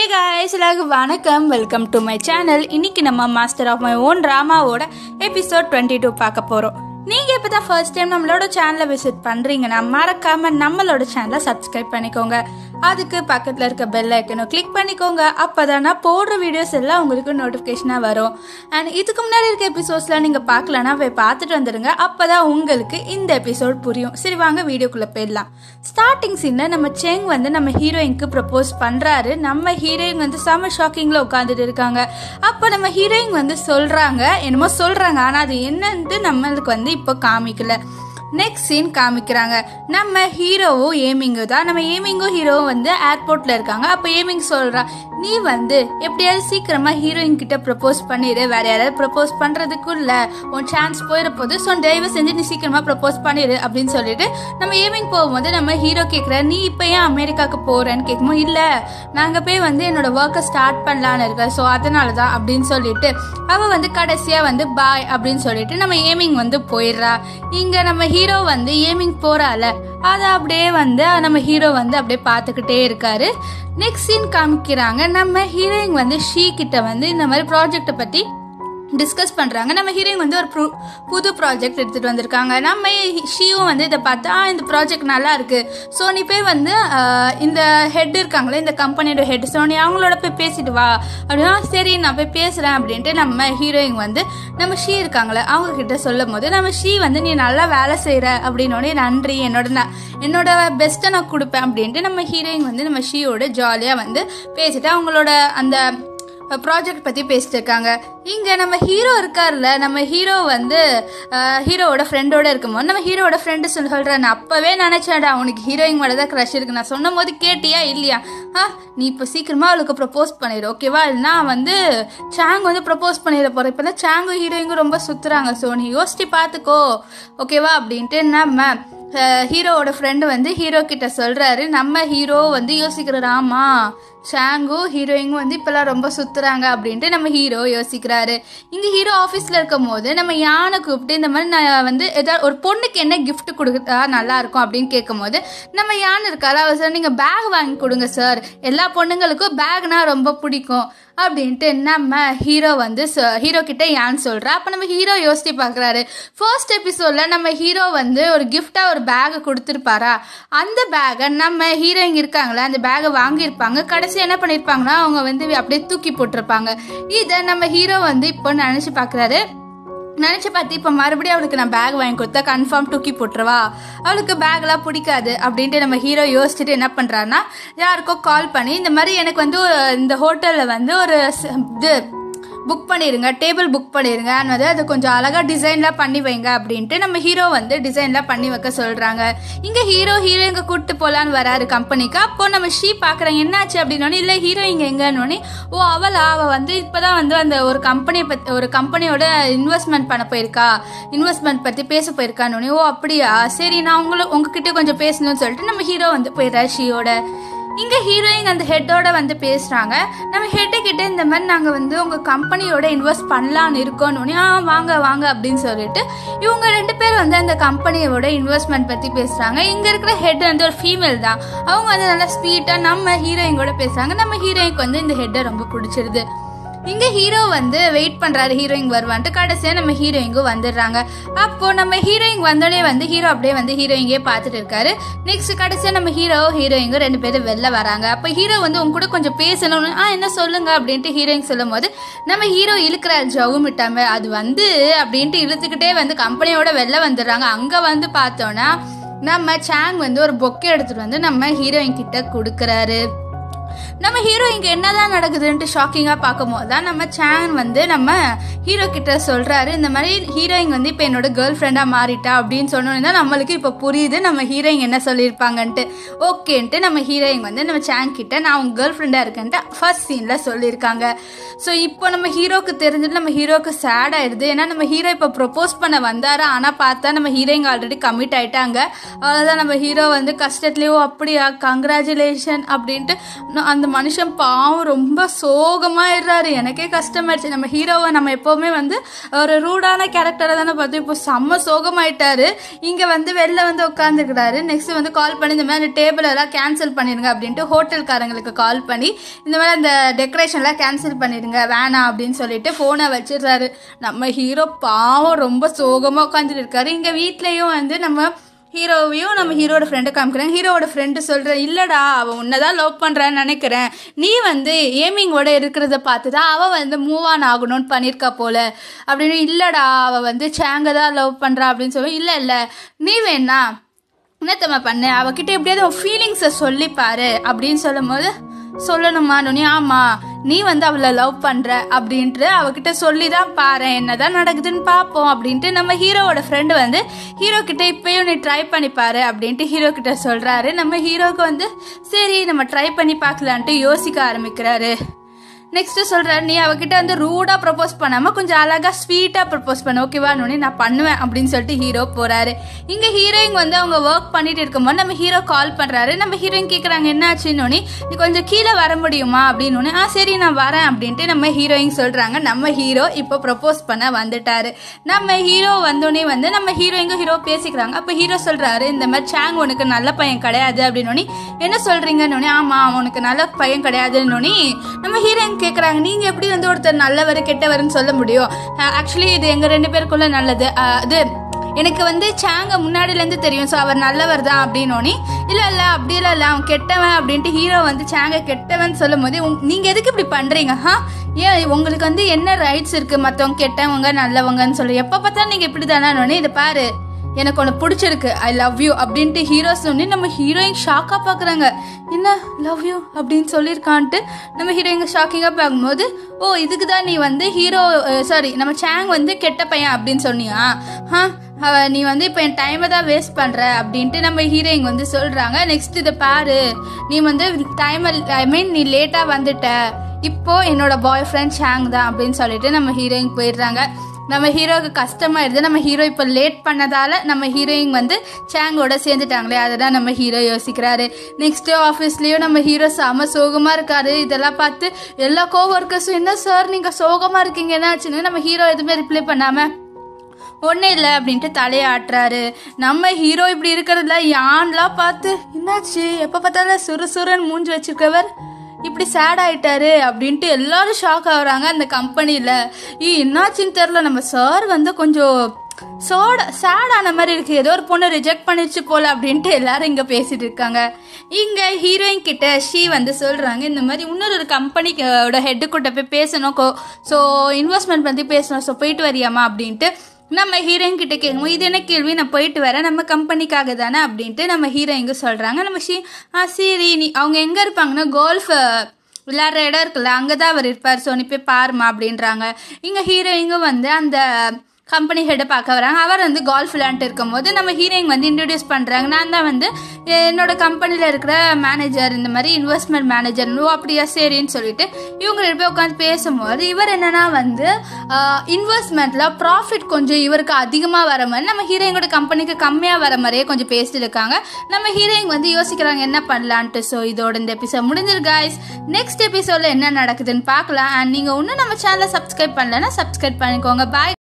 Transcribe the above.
guys எல்லாருக்கும் வணக்கம் welcome to my channel இன்னைக்கு நம்ம மாஸ்டர் ஆஃப் மை ஓன் ட்ராமாவோட எபிசோட் டுவெண்ட்டி டூ பார்க்க போகிறோம் நீங்கள் இப்போ தான் ஃபர்ஸ்ட் டைம் நம்மளோட சேனலை விசிட் பண்ணுறீங்கன்னா மறக்காம நம்மளோட சேனலை சப்ஸ்கிரைப் பண்ணிக்கோங்க அதுக்கு பக்கத்தில் இருக்க பெல் ஐக்கனும் கிளிக் பண்ணிக்கோங்க அப்போ தான் நான் போடுற வீடியோஸ் எல்லாம் உங்களுக்கு நோட்டிஃபிகேஷனாக வரும் அண்ட் இதுக்கு முன்னாடி இருக்க எபிசோட்ஸ்லாம் நீங்கள் பார்க்கலன்னா போய் பார்த்துட்டு வந்துடுங்க அப்போ தான் உங்களுக்கு இந்த எபிசோட் புரியும் சரி வாங்க வீடியோக்குள்ளே போயிடலாம் ஸ்டார்டிங் சீனில் நம்ம செங் வந்து நம்ம ஹீரோயினுக்கு ப்ரப்போஸ் பண்ணுறாரு நம்ம ஹீரோயின் வந்து செம ஷாக்கிங்கில் உட்காந்துட்டு இருக்காங்க அப்போ நம்ம ஹீரோயின் வந்து சொல்கிறாங்க என்னமோ சொல்கிறாங்க ஆனால் அது என்னன்ட்டு நம்மளுக்கு வந்து இப்போ காமிக்கல நெக்ஸ்ட் சீன் காமிக்கிறாங்க நம்ம ஹீரோவும் ஏமிங்கும் தான் நம்ம ஏமிங்கும் ஹீரோவும் வந்து ஏர்போர்ட்ல இருக்காங்க அப்போ ஏமிங் சொல்றா நீ வந்து எப்படியாவது சீக்கிரமா ஹீரோயின் கிட்ட ப்ரப்போஸ் பண்ணிடு வேற யாராவது ப்ரப்போஸ் பண்றதுக்குள்ள உன் சான்ஸ் போயிட போது ஸோ தயவு செஞ்சு நீ சீக்கிரமா ப்ரப்போஸ் பண்ணிடு அப்படின்னு சொல்லிட்டு நம்ம ஏமிங் போகும்போது நம்ம ஹீரோ கேட்குற நீ இப்போ ஏன் அமெரிக்காவுக்கு போறேன்னு கேட்கும்போது இல்லை நாங்கள் போய் வந்து என்னோட ஒர்க்கை ஸ்டார்ட் பண்ணலான்னு இருக்கேன் ஸோ அதனால தான் அப்படின்னு சொல்லிட்டு அவ வந்து கடைசியா வந்து பாய் அப்படின்னு சொல்லிட்டு நம்ம ஏமிங் வந்து போயிடுறா இங்க நம்ம ஹீரோ வந்து ஏமிங் போறால அதை அப்படியே வந்து நம்ம ஹீரோ வந்து அப்படியே பார்த்துக்கிட்டே இருக்காரு நெக்ஸ்ட் சீன் காமிக்கிறாங்க நம்ம ஹீரோயின் வந்து ஷீ கிட்ட வந்து இந்த மாதிரி ப்ராஜெக்டை பத்தி டிஸ்கஸ் பண்ணுறாங்க நம்ம ஹீரோயின் வந்து ஒரு ப்ரு- புது ப்ராஜெக்ட் எடுத்துகிட்டு வந்திருக்காங்க நம்ம ஷீவும் வந்து இதை பார்த்து ஆ இந்த ப்ராஜெக்ட் நல்லா இருக்கு ஸோ நீ போய் வந்து ஆஹ், இந்த ஹெட் இருக்காங்களே இந்த கம்பெனியோட ஹெட் ஸோ நீ அவங்களோட போய் பேசிட்டு வா அப்படின்னா சரி நான் போய் பேசுகிறேன் அப்படின்ட்டு நம்ம ஹீரோயின் வந்து நம்ம ஷீ இருக்காங்களே அவங்க கிட்ட சொல்லும் போது நம்ம ஷீ வந்து நீ நல்லா வேலை செய்கிற அப்படின்னோடனே நன்றி என்னோட நான் என்னோட பெஸ்ட்டை நான் கொடுப்பேன் அப்படின்ட்டு நம்ம ஹீரோயின் வந்து நம்ம ஷீயோட ஜாலியாக வந்து பேசிட்டு அவங்களோட அந்த ப்ராஜெக்ட் பற்றி பேசிட்டு இருக்காங்க இங்கே நம்ம ஹீரோ இருக்கார்ல நம்ம ஹீரோ வந்து அஹ், ஹீரோவோட ஃப்ரெண்டோட இருக்கும்போது நம்ம ஹீரோவோட ஃப்ரெண்டு சொல்லி சொல்கிறேன் நான் அப்போவே நினச்சேன்டா உனக்கு ஹீரோயின் மேலே தான் க்ரஷ் இருக்கு நான் சொன்ன போது கேட்டியா இல்லையா ஆ நீ இப்போ சீக்கிரமாக அவளுக்கு ப்ரப்போஸ் பண்ணிடு ஓகேவா இல்லைனா வந்து சாங் வந்து ப்ரப்போஸ் பண்ணிட போகிறேன் இப்போ தான் சாங்கும் ஹீரோயிங்கும் ரொம்ப சுற்றுறாங்க ஸோ நீ யோசிச்சு பார்த்துக்கோ ஓகேவா அப்படின்ட்டு நம்ம அஹ் ஹீரோவோட ஃப்ரெண்டு வந்து ஹீரோ கிட்ட சொல்றாரு நம்ம ஹீரோ வந்து யோசிக்கிறாரு ஆமா ஷாங்கும் ஹீரோயிங்கும் வந்து இப்பெல்லாம் ரொம்ப சுத்துறாங்க அப்படின்ட்டு நம்ம ஹீரோ யோசிக்கிறாரு இங்க ஹீரோ ஆஃபீஸ்ல இருக்கும் போது நம்ம யானை கூப்பிட்டு இந்த மாதிரி நான் வந்து ஏதாவது ஒரு பொண்ணுக்கு என்ன gift கொடுத்தா நல்லா இருக்கும் அப்படின்னு கேட்கும்போது நம்ம யானை இருக்காரு அவர் சார் நீங்க பேக் வாங்கி கொடுங்க சார் எல்லா பொண்ணுங்களுக்கும் பேக்னா ரொம்ப பிடிக்கும் அப்படின்ட்டு நம்ம ஹீரோ வந்து ஹீரோ கிட்ட யான் சொல்றா அப்போ நம்ம ஹீரோ யோசிச்சு பார்க்குறாரு ஃபர்ஸ்ட் எபிசோட்ல நம்ம ஹீரோ வந்து ஒரு கிஃப்டா ஒரு பேக்கை கொடுத்துருப்பாரா அந்த பேக்கை நம்ம ஹீரோயிங் இருக்காங்களே அந்த பேக்கை வாங்கியிருப்பாங்க கடைசி என்ன பண்ணியிருப்பாங்கன்னா அவங்க வந்து அப்படியே தூக்கி போட்டிருப்பாங்க இதை நம்ம ஹீரோ வந்து இப்போ நினச்சி பார்க்குறாரு நினச்சி பார்த்து இப்போ மறுபடியும் அவளுக்கு நான் பேக் வாங்கி கொடுத்தா கன்ஃபார்ம் தூக்கி போட்டுருவா அவளுக்கு பேக்லாம் பிடிக்காது அப்படின்ட்டு நம்ம ஹீரோ யோசிச்சுட்டு என்ன பண்ணுறாருன்னா யாருக்கோ கால் பண்ணி இந்த மாதிரி எனக்கு வந்து ஒரு- இந்த ஹோட்டலில் வந்து ஒரு ஸ்- இது புக் பண்ணிடுங்க டேபிள் புக் பண்ணிடுங்க வந்து அது கொஞ்சம் அழகாக டிசைன்லாம் பண்ணி வைங்க அப்படின்ட்டு நம்ம ஹீரோ வந்து டிசைன்லாம் பண்ணி வைக்க சொல்கிறாங்க இங்கே ஹீரோ ஹீரோயிங்க கூப்பிட்டு போகலான்னு வராரு கம்பெனிக்கு அப்போ நம்ம ஷீ பார்க்குறாங்க என்னாச்சு அப்படின்னோடனே இல்லை ஹீரோயிங்க எங்கன்னொடனே ஓ அவளா அவள் வந்து இப்போ தான் வந்து அந்த ஒரு கம்பெனியை பற்றி ஒரு கம்பெனியோட இன்வெஸ்ட்மெண்ட் பண்ண போயிருக்கா இன்வெஸ்ட்மெண்ட் பற்றி பேச போயிருக்கான்னு ஓ அப்படியா சரி நான் உங்களை உங்ககிட்ட கொஞ்சம் பேசணும்னு சொல்லிட்டு நம்ம ஹீரோ வந்து போயிடுறாரு ஷீயோட இங்க ஹீரோயின் அந்த ஹெட்டோட வந்து பேசுறாங்க நம்ம ஹெட்டு கிட்ட இந்த மாதிரி நாங்க வந்து உங்க கம்பெனியோட இன்வெஸ்ட் பண்ணலாம்னு இருக்கோம்னு ஆ வாங்க வாங்க அப்படின்னு சொல்லிட்டு இவங்க ரெண்டு பேரும் வந்து அந்த கம்பெனியோட இன்வெஸ்ட்மெண்ட் பத்தி பேசுறாங்க இங்க இருக்கிற ஹெட் வந்து ஒரு ஃபீமேல் தான் அவங்க வந்து நல்லா ஸ்வீட்டா நம்ம ஹீரோயின் கூட பேசுறாங்க நம்ம ஹீரோயினுக்கு வந்து இந்த ஹெட்டை ரொம்ப பிடிச்சிருது இங்க ஹீரோ வந்து வெயிட் பண்றாரு ஹீரோயின் வருவான்ட்டு கடைசியா நம்ம ஹீரோயிங்கும் வந்துடுறாங்க அப்போ நம்ம ஹீரோயின் வந்தோடனே வந்து ஹீரோ அப்படியே வந்து ஹீரோயிங்கே பார்த்துட்டு இருக்காரு நெக்ஸ்ட் கடைசியா நம்ம ஹீரோ ஹீரோயிங்கும் ரெண்டு பேரும் வெளில வராங்க அப்போ ஹீரோ வந்து உங்க கூட கொஞ்சம் பேசணும்னு ஆ என்ன சொல்லுங்க அப்படின்ட்டு ஹீரோயின் சொல்லும் போது நம்ம ஹீரோ இழுக்கிறாரு ஜவு மிட்டாம அது வந்து அப்படின்ட்டு இழுத்துக்கிட்டே வந்து கம்பெனியோட வெளில வந்துடுறாங்க அங்க வந்து பார்த்தோன்னா நம்ம சாங் வந்து ஒரு பொக்கே எடுத்துட்டு வந்து நம்ம ஹீரோயின் கிட்ட கொடுக்குறாரு நம்ம ஹீரோ இங்க என்னதான் நடக்குதுன்ட்டு ஷாக்கிங்கா பார்க்கும்போது தான் நம்ம சேன் வந்து நம்ம ஹீரோ கிட்ட சொல்றாரு இந்த மாதிரி ஹீரோயின் வந்து இப்போ என்னோட கேர்ள் ஃப்ரெண்டா மாறிட்டா அப்படின்னு சொன்னோன்னு தான் நம்மளுக்கு இப்போ புரியுது நம்ம ஹீரோயின் என்ன சொல்லியிருப்பாங்கன்ட்டு ஓகேன்ட்டு நம்ம ஹீரோயின் வந்து நம்ம சேன் கிட்ட நான் உங்க கேர்ள் ஃப்ரெண்டா இருக்கேன்ட்டு ஃபர்ஸ்ட் சீன்ல சொல்லியிருக்காங்க ஸோ இப்போ நம்ம ஹீரோக்கு தெரிஞ்சுட்டு நம்ம ஹீரோக்கு சேட் ஆயிடுது ஏன்னா நம்ம ஹீரோ இப்போ ப்ரொபோஸ் பண்ண வந்தாரு ஆனால் பார்த்தா நம்ம ஹீரோயிங் ஆல்ரெடி கமிட் ஆயிட்டாங்க அவ்வளோதான் நம்ம ஹீரோ வந்து கஷ்டத்துலேயோ அப்படியா கங்க்ராச்சுலேஷன் அப்படின்ட்டு ந- அந்த மனுஷன் பாவம் ரொம்ப சோகமாயிடுறாரு எனக்கே கஷ்டமாயிடுச்சு நம்ம ஹீரோவை நம்ம எப்போவுமே வந்து ஒரு ரூடான கேரக்டரை தானே பார்த்தோம் இப்போ செம்ம சோகமாயிட்டாரு இங்கே வந்து வெளில வந்து உட்காந்துருக்கிறாரு நெக்ஸ்ட் வந்து கால் பண்ணி இந்த மாதிரி டேபிள் எல்லாம் கேன்சல் பண்ணிடுங்க அப்படின்ட்டு ஹோட்டல்காரங்களுக்கு கால் பண்ணி இந்த மாதிரி அந்த டெக்கரேஷன்லாம் கேன்சல் பண்ணிடுங்க வேணாம் அப்படின்னு சொல்லிட்டு ஃபோனை வச்சிடுறாரு நம்ம ஹீரோ பாவம் ரொம்ப சோகமாக உட்காந்துட்டு இருக்காரு இங்கே வீட்லேயும் வந்து நம்ம ஹீரோவையும் நம்ம ஹீரோட ஃப்ரெண்டை காமிக்கிறேன் ஹீரோவோட ஃப்ரெண்டு சொல்கிறேன் இல்லைடா அவன் உன்னை தான் லவ் பண்ணுறான்னு நினைக்கிறேன் நீ வந்து ஏமிங்கோட இருக்கிறத பார்த்து தான் அவள் வந்து மூவ் ஆன் ஆகணும்னு பண்ணியிருக்கா போல அப்படின்னு இல்லைடா அவள் வந்து சேங்க தான் லவ் பண்ணுறா அப்படின்னு சொல்லி இல்லை இல்லை நீ வேணா என்னத்தம்மா பண்ணு அவகிட்ட எப்படியாவது உன் ஃபீலிங்ஸை சொல்லிப்பாரு அப்படின்னு சொல்லும்போது சொல்லணுமா நுனி ஆமா நீ வந்து அவளை லவ் பண்ற அப்படின்ட்டு அவகிட்ட சொல்லி தான் பாரு என்னதான் நடக்குதுன்னு பார்ப்போம் அப்படின்ட்டு நம்ம ஹீரோவோட ஃப்ரெண்டு வந்து ஹீரோ கிட்ட இப்பயும் நீ ட்ரை பண்ணி பாரு அப்படின்ட்டு ஹீரோ கிட்ட சொல்றாரு நம்ம ஹீரோக்கு வந்து சரி நம்ம ட்ரை பண்ணி பார்க்கலான்ட்டு யோசிக்க ஆரம்பிக்கிறாரு நெக்ஸ்ட் சொல்றாரு நீ அவகிட்ட வந்து ரூடா ப்ரப்போஸ் பண்ணாம கொஞ்சம் அழகா ஸ்வீட்டா ப்ரப்போஸ் பண்ண ஓகேவா நோனி நான் பண்ணுவேன் அப்படின்னு சொல்லிட்டு ஹீரோ போறாரு இங்க ஹீரோயின் வந்து அவங்க ஒர்க் பண்ணிட்டு இருக்கும்போது நம்ம ஹீரோ கால் பண்றாரு நம்ம ஹீரோயின் கேக்குறாங்க என்ன ஆச்சுன்னு நீ கொஞ்சம் கீழே வர முடியுமா அப்படின்னு ஆ சரி நான் வரேன் அப்படின்ட்டு நம்ம ஹீரோயின் சொல்றாங்க நம்ம ஹீரோ இப்போ ப்ரப்போஸ் பண்ண வந்துட்டாரு நம்ம ஹீரோ வந்தோடனே வந்து நம்ம ஹீரோயிங்க ஹீரோ பேசிக்கிறாங்க அப்போ ஹீரோ சொல்றாரு இந்த மாதிரி சாங் உனக்கு நல்ல பையன் கிடையாது அப்படின்னு என்ன சொல்றீங்கன்னு ஆமா அவனுக்கு நல்ல பையன் கிடையாதுன்னு நம்ம ஹீரோயின் கேட்குறாங்க நீங்கள் எப்படி வந்து ஒருத்தர் நல்லவர் கெட்டவர்னு சொல்ல முடியும் ஆக்சுவலி இது எங்கள் ரெண்டு பேருக்குள்ள நல்லது அஹ், அது எனக்கு வந்து சாங்க முன்னாடிலேருந்து தெரியும் ஸோ அவர் நல்லவர் தான் அப்படின்னோனி இல்லை இல்லை அப்படியெல்லாம் இல்லை அவன் கெட்டவன் அப்படின்ட்டு ஹீரோ வந்து சாங்க கெட்டவன் சொல்லும் போது நீங்கள் எதுக்கு இப்படி பண்ணுறீங்க ஹா ஏன் உங்களுக்கு வந்து என்ன ரைட்ஸ் இருக்குது மற்றவங்க கெட்டவங்க நல்லவங்கன்னு சொல்லி எப்போ பார்த்தாலும் நீங்கள் இப்படி தானே இதை பாரு எனக்கு உன்னை பிடிச்சிருக்கு ஐ லவ் யூ அப்படின்ட்டு ஹீரோ சொல்லி நம்ம ஹீரோயின் ஷாக்காக பார்க்குறாங்க என்ன லவ் யூ அப்படின்னு சொல்லியிருக்கான்ட்டு நம்ம ஹீரோயிங்க ஷாக்கிங்காக பார்க்கும்போது ஓ இதுக்கு தான் நீ வந்து ஹீரோ சாரி நம்ம சேங் வந்து கெட்ட பையன் அப்படின்னு சொன்னியா ஆ அவ நீ வந்து இப்போ என் டைமை தான் வேஸ்ட் பண்ணுற அப்படின்ட்டு நம்ம ஹீரோயின் வந்து சொல்கிறாங்க நெக்ஸ்ட் இதை பாரு நீ வந்து டைம் ஐ மீன் நீ லேட்டாக வந்துட்ட இப்போ என்னோட பாய் ஃப்ரெண்ட் ஷாங் தான் அப்படின்னு சொல்லிட்டு நம்ம ஹீரோயின் போயிடுறாங்க நம்ம ஹீரோவுக்கு கஷ்டமாயிருது நம்ம ஹீரோ இப்போ லேட் பண்ணதால நம்ம ஹீரோயின் வந்து சேங்கோட சேர்ந்துட்டாங்களே அதை தான் நம்ம ஹீரோ யோசிக்கிறாரு நெக்ஸ்ட் ஆஃபீஸ்லேயும் நம்ம ஹீரோ செம சோகமாக இருக்காரு இதெல்லாம் பார்த்து எல்லா கோவொர்க்கர்ஸும் என்ன சார் நீங்கள் சோகமாக இருக்கீங்க என்னாச்சுன்னு நம்ம ஹீரோ எதுவுமே ரிப்ளை பண்ணாமல் ஒன்றும் இல்லை அப்படின்ட்டு தலையாட்டுறாரு நம்ம ஹீரோ இப்படி இருக்கிறதுல யான்லாம் பார்த்து என்னாச்சு எப்போ பார்த்தாலும் சுறுசுறுன்னு மூஞ்சி வச்சிருக்கவர் இப்படி சேட் ஆயிட்டாரு அப்படின்ட்டு எல்லாரும் ஷாக் ஆகுறாங்க அந்த கம்பெனியில் ஈ என்னாச்சுன்னு தெரில நம்ம சார் வந்து கொஞ்சம் சோட சேட் ஆன மாதிரி இருக்கு ஏதோ ஒரு பொண்ணு ரிஜெக்ட் பண்ணிடுச்சு போல அப்படின்ட்டு எல்லாரும் இங்க பேசிட்டு இருக்காங்க இங்க ஹீரோயின் கிட்ட ஷீ வந்து சொல்றாங்க இந்த மாதிரி இன்னொரு ஒரு கம்பெனியோட ஹெட்டு கிட்ட போய் பேசணும் ஸோ இன்வெஸ்ட்மெண்ட் பத்தி பேசணும் ஸோ போயிட்டு வரியாமா அப்படின்ட்டு நம்ம ஹீரோயின் கிட்ட கேட்கும்போது இது என்ன கேள்வி நான் போயிட்டு வரேன் நம்ம கம்பெனிக்காக தானே அப்படின்ட்டு நம்ம ஹீரோயிங்க சொல்றாங்க நம்ம ஷீ ஆ சரி நீ அவங்க எங்க இருப்பாங்கன்னா கோல்ஃப் விளையாடுற இடம் இருக்குல்ல அங்கே தான் அவர் இருப்பார் ஸோ நீ போய் பாருமா அப்படின்றாங்க இங்கே ஹீரோயிங்க வந்து அந்த கம்பெனி ஹெட்டை பார்க்க வராங்க அவர் வந்து கால்ஃப் விளையாண்டு இருக்கும்போது நம்ம ஹீரோயின் வந்து இன்ட்ரடியூஸ் பண்ணுறாங்க நான் தான் வந்து என்னோட கம்பெனியில் இருக்கிற மேனேஜர் இந்த மாதிரி இன்வெஸ்ட்மெண்ட் மேனேஜர் ஓ அப்படியா சரின்னு சொல்லிட்டு இவங்க ரெண்டு பேர் உட்காந்து பேசும்போது இவர் என்னன்னா வந்து இன்வெஸ்ட்மெண்ட்டில் ப்ராஃபிட் கொஞ்சம் இவருக்கு அதிகமாக வர மாதிரி நம்ம ஹீரோயினோட கம்பெனிக்கு கம்மியாக வர மாதிரியே கொஞ்சம் பேசிட்டு இருக்காங்க நம்ம ஹீரோயின் வந்து யோசிக்கிறாங்க என்ன பண்ணலான்ட்டு ஸோ இதோட இந்த எபிசோட் முடிஞ்சிரு guys நெக்ஸ்ட் எபிசோடில் என்ன நடக்குதுன்னு பார்க்கலாம் அண்ட் நீங்கள் இன்னும் நம்ம சேனலை சப்ஸ்கிரைப் பண்ணலன்னா சப்ஸ்கிரைப் பண்ணிக்கோங்க பாய்